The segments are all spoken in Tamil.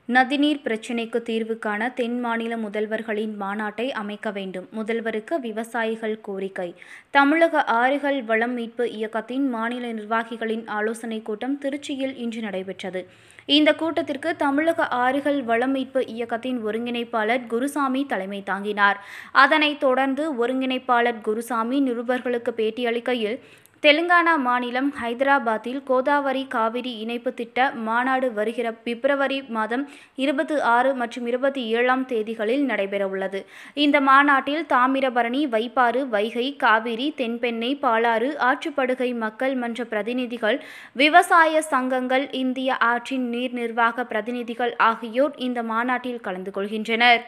நதிநீர் பிரச்சினைக்கு தீர்வு காண தென் மாநில முதல்வர்களின் மாநாட்டை அமைக்க வேண்டும் முதல்வருக்கு விவசாயிகள் கோரிக்கை தமிழக ஆறுகள் வளம் மீட்பு இயக்கத்தின் மாநில நிர்வாகிகளின் ஆலோசனைக் கூட்டம் திருச்சியில் இன்று நடைபெற்றது இந்த கூட்டத்திற்கு தமிழக ஆறுகள் வளம் மீட்பு இயக்கத்தின் ஒருங்கிணைப்பாளர் குருசாமி தலைமை தாங்கினார் அதனைத் தொடர்ந்து ஒருங்கிணைப்பாளர் குருசாமி நிருபர்களுக்கு பேட்டியளிக்கையில் தெலுங்கானா மாநிலம் ஹைதராபாத்தில் கோதாவரி காவிரி இணைப்பு திட்ட மாநாடு வருகிற பிப்ரவரி மாதம் இருபத்தி ஆறு மற்றும் இருபத்தி ஏழாம் தேதிகளில் நடைபெறவுள்ளது இந்த மாநாட்டில் தாமிரபரணி வைப்பாறு வைகை காவிரி தென்பெண்ணை பாலாறு ஆற்றுப்படுகை மக்கள் மன்ற பிரதிநிதிகள் விவசாய சங்கங்கள் இந்திய ஆற்றின் நீர் நிர்வாக பிரதிநிதிகள் ஆகியோர் இந்த மாநாட்டில் கலந்து கொள்கின்றனர்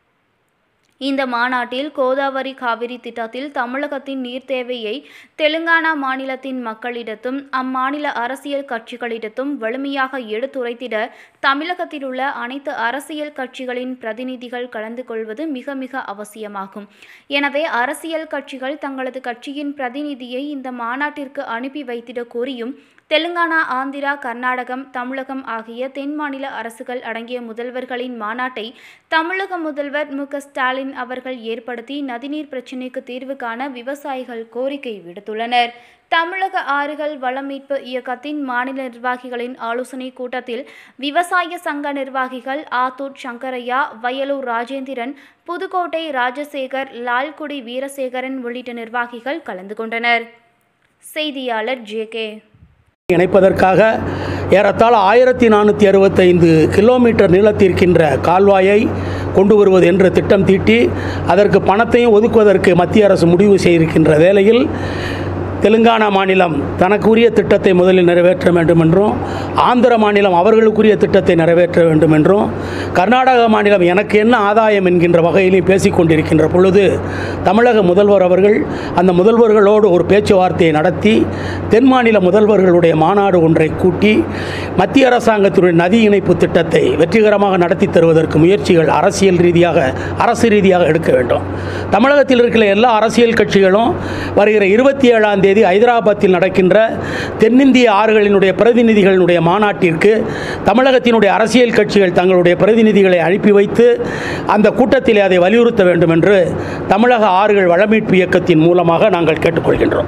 இந்த மாநாட்டில் கோதாவரி காவிரி திட்டத்தில் தமிழகத்தின் நீர் தேவையை தெலுங்கானா மாநிலத்தின் மக்களிடத்தும் அம்மாநில அரசியல் கட்சிகளிடத்தும் வலிமையாக எடுத்துரைத்திட தமிழகத்தில் உள்ள அனைத்து அரசியல் கட்சிகளின் பிரதிநிதிகள் கலந்து கொள்வது மிக மிக அவசியமாகும் எனவே அரசியல் கட்சிகள் தங்களது கட்சியின் பிரதிநிதியை இந்த மாநாட்டிற்கு அனுப்பி வைத்திட கோரியும் தெலுங்கானா ஆந்திரா கர்நாடகம் தமிழகம் ஆகிய தென் மாநில அரசுகள் அடங்கிய முதல்வர்களின் மாநாட்டை தமிழக முதல்வர் மு க ஸ்டாலின் அவர்கள் ஏற்படுத்தி நதிநீர் பிரச்சினைக்கு தீர்வு காண விவசாயிகள் கோரிக்கை விடுத்துள்ளனர் தமிழக ஆறுகள் வளம் மீட்பு இயக்கத்தின் மாநில நிர்வாகிகளின் ஆலோசனைக் கூட்டத்தில் விவசாய சங்க நிர்வாகிகள் ஆத்தூர் சங்கரையா வயலூர் ராஜேந்திரன் புதுக்கோட்டை ராஜசேகர் லால்குடி வீரசேகரன் உள்ளிட்ட நிர்வாகிகள் கலந்து கொண்டனர் செய்தியாளர் ஜே கே இணைப்பதற்காக ஏறத்தாழ ஆயிரத்தி நானூற்றி அறுபத்தைந்து கிலோமீட்டர் நீளத்திற்கின்ற கால்வாயை கொண்டு வருவது என்ற திட்டம் தீட்டி அதற்கு பணத்தையும் ஒதுக்குவதற்கு மத்திய அரசு முடிவு செய்திருக்கின்ற வேளையில் தெலுங்கானா மாநிலம் தனக்குரிய திட்டத்தை முதலில் நிறைவேற்ற வேண்டும் என்றும் ஆந்திர மாநிலம் அவர்களுக்குரிய திட்டத்தை நிறைவேற்ற வேண்டும் என்றும் கர்நாடக மாநிலம் எனக்கு என்ன ஆதாயம் என்கின்ற வகையிலும் பேசிக் கொண்டிருக்கின்ற பொழுது தமிழக முதல்வர் அவர்கள் அந்த முதல்வர்களோடு ஒரு பேச்சுவார்த்தையை நடத்தி தென் மாநில முதல்வர்களுடைய மாநாடு ஒன்றை கூட்டி மத்திய அரசாங்கத்தினுடைய நதி இணைப்பு திட்டத்தை வெற்றிகரமாக நடத்தி தருவதற்கு முயற்சிகள் அரசியல் ரீதியாக அரசு ரீதியாக எடுக்க வேண்டும் தமிழகத்தில் இருக்கிற எல்லா அரசியல் கட்சிகளும் வருகிற இருபத்தி ஏழாம் தேதி ஹைதராபாத்தில் நடக்கின்ற தென்னிந்திய ஆறுகளினுடைய பிரதிநிதிகளினுடைய மாநாட்டிற்கு தமிழகத்தினுடைய அரசியல் கட்சிகள் தங்களுடைய பிரதிநிதிகளை அனுப்பி வைத்து அந்த கூட்டத்தில் அதை வலியுறுத்த வேண்டும் என்று தமிழக ஆறுகள் வளமீட்பு இயக்கத்தின் மூலமாக நாங்கள் கேட்டுக்கொள்கின்றோம்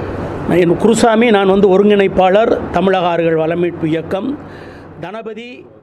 என் குருசாமி நான் வந்து ஒருங்கிணைப்பாளர் தமிழக ஆறுகள் வளமீட்பு இயக்கம் தனபதி